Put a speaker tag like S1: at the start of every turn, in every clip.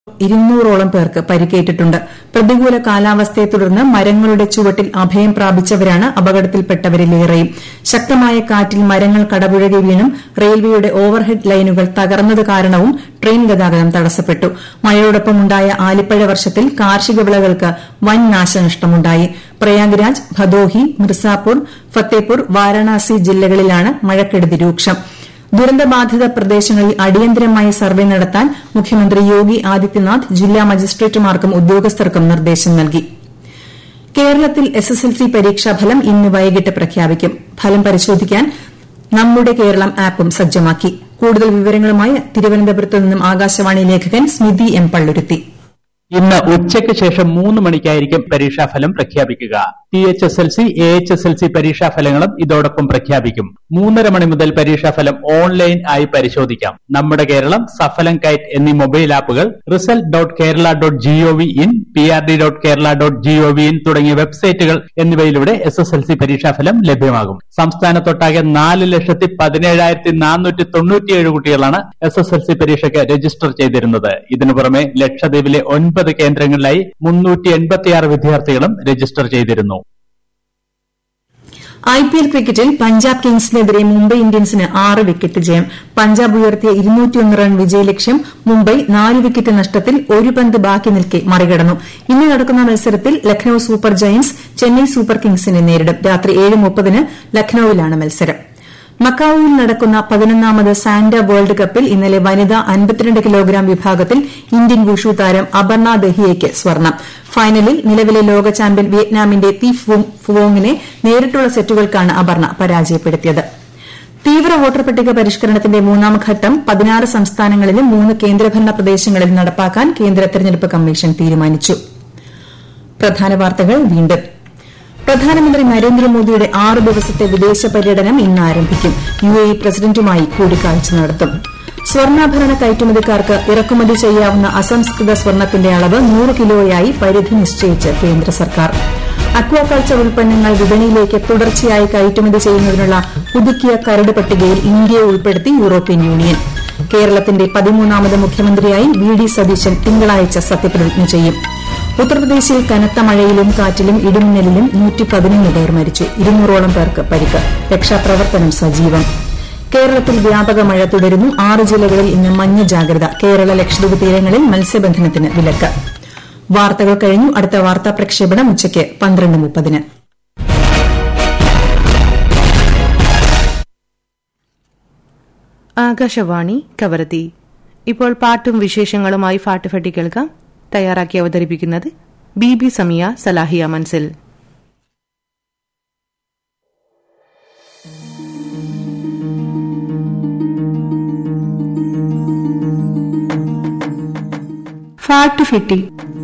S1: ഇരുന്നൂറോളം പേർക്ക് പരിക്കേറ്റിട്ടുണ്ട് പ്രതികൂല കാലാവസ്ഥയെ തുടർന്ന് മരങ്ങളുടെ ചുവട്ടിൽ അഭയം പ്രാപിച്ചവരാണ് അപകടത്തിൽപ്പെട്ടവരിലേറെയും ശക്തമായ കാറ്റിൽ മരങ്ങൾ കടപുഴകി വീണും റെയിൽവേയുടെ ഓവർഹെഡ് ലൈനുകൾ തകർന്നത് കാരണവും ട്രെയിൻ ഗതാഗതം തടസ്സപ്പെട്ടു മഴയോടൊപ്പമുണ്ടായ ആലിപ്പഴ വർഷത്തിൽ കാർഷിക വിളകൾക്ക് വൻ നാശനഷ്ടമുണ്ടായി പ്രയാഗ്രാജ് ഭദോഹി മിർസാപൂർ ഫത്തേപൂർ വാരാണസി ജില്ലകളിലാണ് മഴക്കെടുതി രൂക്ഷം ദുരന്തബാധിത പ്രദേശങ്ങളിൽ അടിയന്തരമായി സർവേ നടത്താൻ മുഖ്യമന്ത്രി യോഗി ആദിത്യനാഥ് ജില്ലാ മജിസ്ട്രേറ്റുമാർക്കും ഉദ്യോഗസ്ഥർക്കും നിർദ്ദേശം നൽകി കേരളത്തിൽ എസ്എസ്എൽസി പരീക്ഷാഫലം ഇന്ന് വൈകിട്ട് പ്രഖ്യാപിക്കും ഫലം പരിശോധിക്കാൻ നമ്മുടെ കേരളം ആപ്പും സജ്ജമാക്കി കൂടുതൽ വിവരങ്ങളുമായി തിരുവനന്തപുരത്ത് നിന്നും ആകാശവാണി ലേഖകൻ സ്മിതി എം പള്ളുരുത്തി
S2: ഇന്ന് ഉച്ചയ്ക്ക് ശേഷം മൂന്ന് മണിക്കായിരിക്കും പരീക്ഷാഫലം പ്രഖ്യാപിക്കുക T H S L C A H S L C പരീക്ഷാഫലങ്ങളും ഇതോടൊപ്പം പ്രഖ്യാപിക്കും മൂന്നര മണി മുതൽ പരീക്ഷാഫലം ഓൺലൈൻ ആയി പരിശോധിക്കാം നമ്മുടെ കേരളം സഫലം കൈറ്റ് എന്നീ മൊബൈൽ ആപ്പുകൾ result dot Kerala dot G O V in P R D dot Kerala dot G O V in തുടങ്ങിയ വെബ്സൈറ്റുകൾ എന്നിവയിലൂടെ എസ് എസ് എൽ സി പരീക്ഷാഫലം ലഭ്യമാകും സംസ്ഥാനത്തൊട്ടാകെ നാല് ലക്ഷത്തി പതിനേഴായിരത്തി നാനൂറ്റി തൊണ്ണൂറ്റിയേഴ് കുട്ടികളാണ് എസ് എസ് എൽ സി പരീക്ഷയ്ക്ക് രജിസ്റ്റർ ചെയ്തിരുന്നത് ഇതിനു പുറമെ ലക്ഷദ്വീപിലെ ഒൻപത് കേന്ദ്രങ്ങളിലായി മുന്നൂറ്റി എൺപത്തിയാറ് വിദ്യാർത്ഥികളും രജിസ്റ്റർ ചെയ്തിരുന്നു
S1: ഐപിഎൽ ക്രിക്കറ്റിൽ പഞ്ചാബ് കിങ്സിനെതിരെ മുംബൈ ഇന്ത്യൻസിന് ആറ് വിക്കറ്റ് ജയം പഞ്ചാബ് ഉയർത്തിയ റൺ വിജയലക്ഷ്യം മുംബൈ നാല് വിക്കറ്റ് നഷ്ടത്തിൽ ഒരു പന്ത് ബാക്കി നിൽക്കെ മറികടന്നു ഇന്ന് നടക്കുന്ന മത്സരത്തിൽ Lucknow super giants Chennai super കിങ്സിനെ നേരിടും രാത്രി ഏഴ് മുപ്പതിന് ലക്നൌവിലാണ് മത്സരം മക്കാവുവിൽ നടക്കുന്ന പതിനൊന്നാമത് സാന്റ വേൾഡ് കപ്പിൽ ഇന്നലെ വനിതാ അൻപത്തിരണ്ട് കിലോഗ്രാം വിഭാഗത്തിൽ ഇന്ത്യൻ വുഷു താരം അപർണ ദഹിയയ്ക്ക് സ്വർണം ഫൈനലിൽ നിലവിലെ ലോക ചാമ്പ്യൻ വിയറ്റ്നാമിന്റെ തി ഫുവോങ്ങിനെ നേരിട്ടുള്ള സെറ്റുകൾക്കാണ് അപർണ പരാജയപ്പെടുത്തിയത് തീവ്ര വോട്ടർ പട്ടിക പരിഷ്കരണത്തിന്റെ മൂന്നാം ഘട്ടം പതിനാറ് സംസ്ഥാനങ്ങളിലും മൂന്ന് കേന്ദ്രഭരണ പ്രദേശങ്ങളിലും നടപ്പാക്കാൻ കേന്ദ്ര തെരഞ്ഞെടുപ്പ് കമ്മീഷൻ തീരുമാനിച്ചു പ്രധാന വാർത്തകൾ വീണ്ടും പ്രധാനമന്ത്രി നരേന്ദ്രമോദിയുടെ ആറ് ദിവസത്തെ വിദേശ പര്യടനം ഇന്ന് ആരംഭിക്കും യു എ പ്രസിഡന്റുമായി കൂടിക്കാഴ്ച നടത്തും സ്വർണ്ണാഭരണ കയറ്റുമതിക്കാർക്ക് ഇറക്കുമതി ചെയ്യാവുന്ന അസംസ്കൃത സ്വർണത്തിന്റെ അളവ് നൂറ് കിലോയായി പരിധി നിശ്ചയിച്ച് കേന്ദ്ര സർക്കാർ അക്വാകൾച്ചർ ഉൽപ്പന്നങ്ങൾ വിപണിയിലേക്ക് തുടർച്ചയായി കയറ്റുമതി ചെയ്യുന്നതിനുള്ള പുതുക്കിയ കരട് പട്ടികയിൽ ഇന്ത്യയെ ഉൾപ്പെടുത്തി യൂറോപ്യൻ യൂണിയൻ കേരളത്തിന്റെ പതിമൂന്നാമത് മുഖ്യമന്ത്രിയായി വി ഡി സതീശൻ തിങ്കളാഴ്ച സത്യപ്രതിജ്ഞ ചെയ്യും ഉത്തർപ്രദേശിൽ കനത്ത മഴയിലും കാറ്റിലും ഇടിമിന്നലിലും പേർ മരിച്ചു ഇരുന്നൂറോളം പേർക്ക് പരിക്ക് രക്ഷാപ്രവർത്തനം സജീവം കേരളത്തിൽ വ്യാപക മഴ തുടരുന്നു ആറ് ജില്ലകളിൽ ഇന്ന് മഞ്ഞ ജാഗ്രത കേരള ലക്ഷദ്വീപ് തീരങ്ങളിൽ മത്സ്യബന്ധനത്തിന് വിലക്ക് വാർത്തകൾ കഴിഞ്ഞു അടുത്ത വാർത്താ പ്രക്ഷേപണം ഉച്ചയ്ക്ക് പന്ത്രണ്ട് മുപ്പതിന്
S3: ആകാശവാണി കവരത്തി ഇപ്പോൾ പാട്ടും വിശേഷങ്ങളുമായി ഫാട്ടുഫട്ടി കേൾക്കാം തയ്യാറാക്കി അവതരിപ്പിക്കുന്നത് ബി ബി സമിയ സലാഹിയ മൻസിൽ ഫാട്ടുഫെട്ടി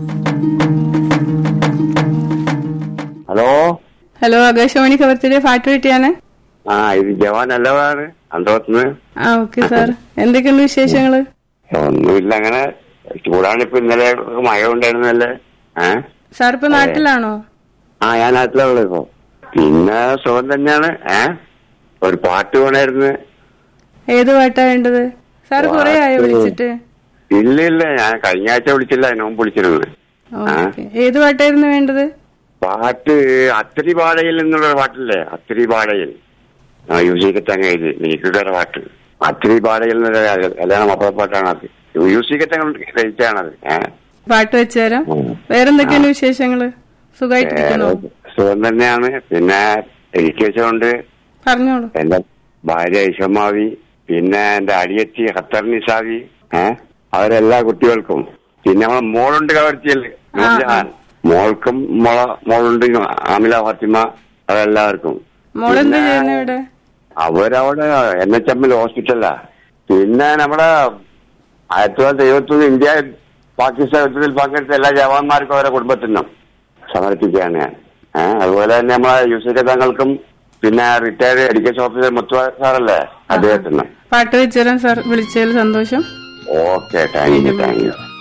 S4: ഹലോ
S5: ഹലോ ആകാശവാണി കവർത്തിയുടെ ഫാട്ടുഫെട്ടിയാണ്
S4: ആ ഇത് ജവാൻ അല്ലവാണ് അന്തോത്തുനിന്ന്
S5: ആ ഓക്കെ സാർ എന്തൊക്കെയുണ്ട് വിശേഷങ്ങള്
S4: ഒന്നുമില്ല അങ്ങനെ ചൂടാണ് ഇപ്പൊ ഇന്നലെ മഴ ഉണ്ടായിരുന്നല്ലേ ഏ
S5: സാർ ഇപ്പൊ നാട്ടിലാണോ
S4: ആ ഞാൻ നാട്ടിലുള്ളത് ഇപ്പൊ പിന്നെ സുഖം തന്നെയാണ് ഏ ഒരു പാട്ട് വേണമായിരുന്നു
S5: ഏത് പാട്ടാ വേണ്ടത് സാർ കുറെ ആയോ വിളിച്ചിട്ട്
S4: ഇല്ല ഇല്ല ഞാൻ കഴിഞ്ഞ ആഴ്ച വിളിച്ചില്ല അതിന് മുമ്പ് വിളിച്ചിരുന്നത്
S5: ഓക്കെ ഏത് പാട്ടായിരുന്നു വേണ്ടത്
S4: പാട്ട് അത്തിരി പാടയിൽ എന്നുള്ള പാട്ടില്ലേ അത്തിരി പാടയിൽ ആ യൂസിക്കറ്റ് അങ്ങ് എഴുതി നീക്കിയുടെ പാട്ട് അത്തിരി പാടയിൽ എന്നുള്ള കല്യാണം അപ്പുറപ്പാട്ടാണ് അത് യൂസിക്കറ്റ് അങ്ങ് രചിച്ചാണത് ഏഹ്
S5: പാട്ട് വെച്ചുതരാം വേറെന്തൊക്കെയാണ് വിശേഷങ്ങള് സുഖമായിട്ടിരിക്കണോ
S4: സുഖം തന്നെയാണ് പിന്നെ എഡ്യൂക്കേഷൻ
S5: പറഞ്ഞോളൂ
S4: എന്റെ ഭാര്യ ഇഷമാവി പിന്നെ എന്റെ അടിയത്തി ഖത്തർ നിസാവി ഏഹ് അവരെല്ലാ കുട്ടികൾക്കും പിന്നെ നമ്മളെ മോളുണ്ട് കവർച്ചിയിൽ നൂർജഹാൻ മോൾക്കും മോള മോളുണ്ട് ആമില ഫാത്തിമ അതെല്ലാവർക്കും
S5: മോളെന്താ ചെയ്യുന്നത് ഇവിടെ
S4: അവരവിടെ എൻ എച്ച് എമ്മിൽ ഹോസ്പിറ്റലാ പിന്നെ നമ്മുടെ ആയിരത്തി തൊള്ളായിരത്തി എഴുപത്തി ഇന്ത്യ പാകിസ്ഥാൻ യുദ്ധത്തിൽ പങ്കെടുത്ത എല്ലാ ജവാന്മാർക്കും അവരെ കുടുംബത്തിനും സമർപ്പിക്കുകയാണ് ഞാൻ ഏഹ് അതുപോലെ തന്നെ നമ്മളെ യൂസഫ് തങ്ങൾക്കും പിന്നെ റിട്ടയർഡ് എഡ്യൂക്കേഷൻ ഓഫീസർ മുത്തു സാറല്ലേ അദ്ദേഹത്തിന്
S5: പാട്ട് വെച്ചുതരാം സാർ വിളിച്ചതിൽ സന്തോഷം
S4: okay thank you thank U